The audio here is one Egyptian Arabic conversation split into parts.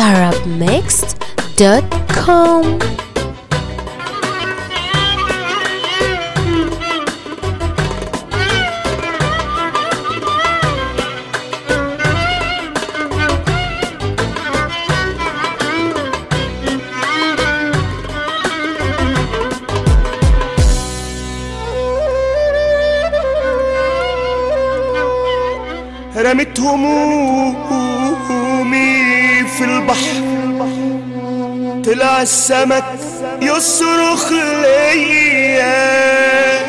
arabmixed.com رمت همومي في البحر طلع السمك يصرخ ليا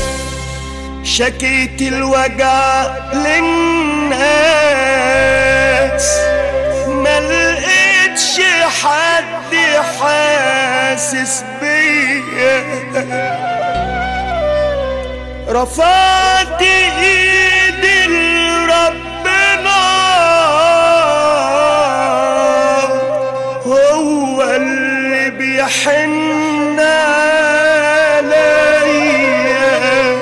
شكيت الوجع للناس ما لقيتش حد حاسس بيا رفعت ايدي لربنا هو اللي بيحن عليا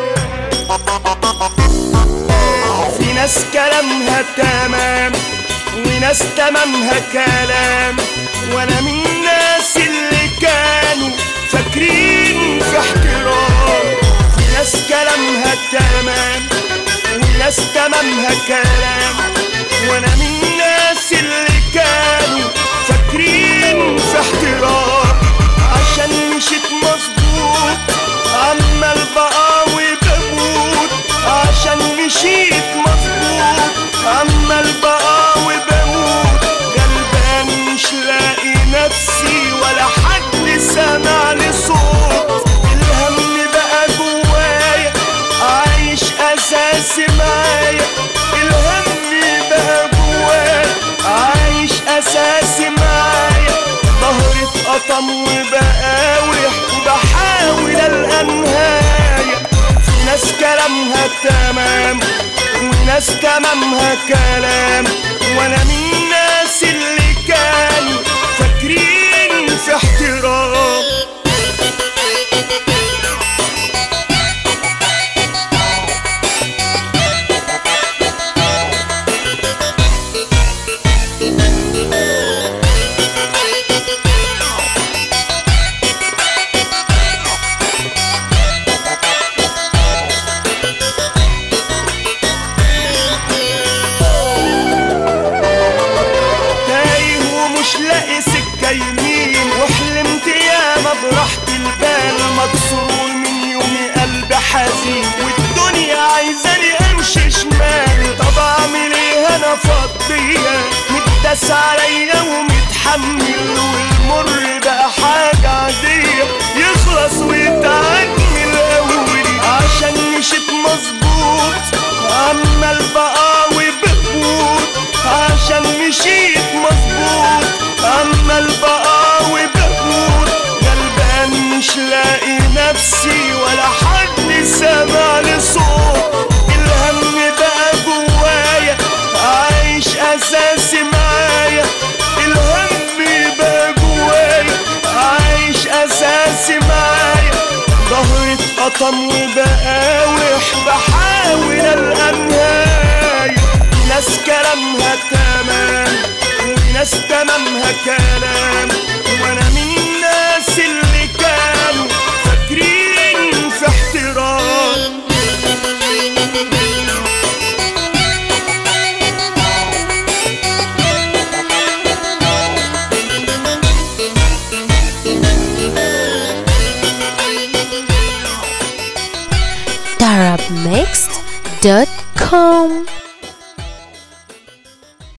في ناس كلامها تمام وناس تمامها كلام وانا من الناس اللي كانوا فاكرين في احترام في ناس كلامها تمام وناس تمامها كلام وانا من الناس اللي كانوا فاكرين في احترام عشان مشيت مظبوط عمال بقاوي بموت عشان مشيت مظبوط عمال بقاوي بموت غلبان مش لاقي نفسي ولا حد سامع لي صوت الهم بقى جوايا عايش اساسي معايا الهم بقى جوايا عايش اساسي معايا ظهري اتقطم وبقاوح وبحاول القى نهايه في ناس كلامها تمام وناس تمامها كلام وانا من الناس اللي كانوا فاكرين في احترام تايه ومش لاقي سكة يمين وحلمت ياما براحة البال مكسور من يومي قلبي حزين والدنيا عايزاني امشي شمال طب اعمل ايه انا فضية متداس عليا ومتحمل والمر بقى حاجة عادية يخلص ويتعدي من الاول عشان مشيت مظبوط عمال بقاوي بقوت عشان مشيت مظبوط عمال بقاوي بقوت غلبان مش لاقي نفسي ولا حد سامع لي صوت الهم بقى جوايا عايش اساسي معايا الهم بقى جوايا عايش اساسي معايا ظهري اتقطم وبقاوح بحاول القى نهايه ناس كلامها تمام وناس تمامها كلام وانا من الناس اللي كانوا فاكرين في احترام arabmixed.com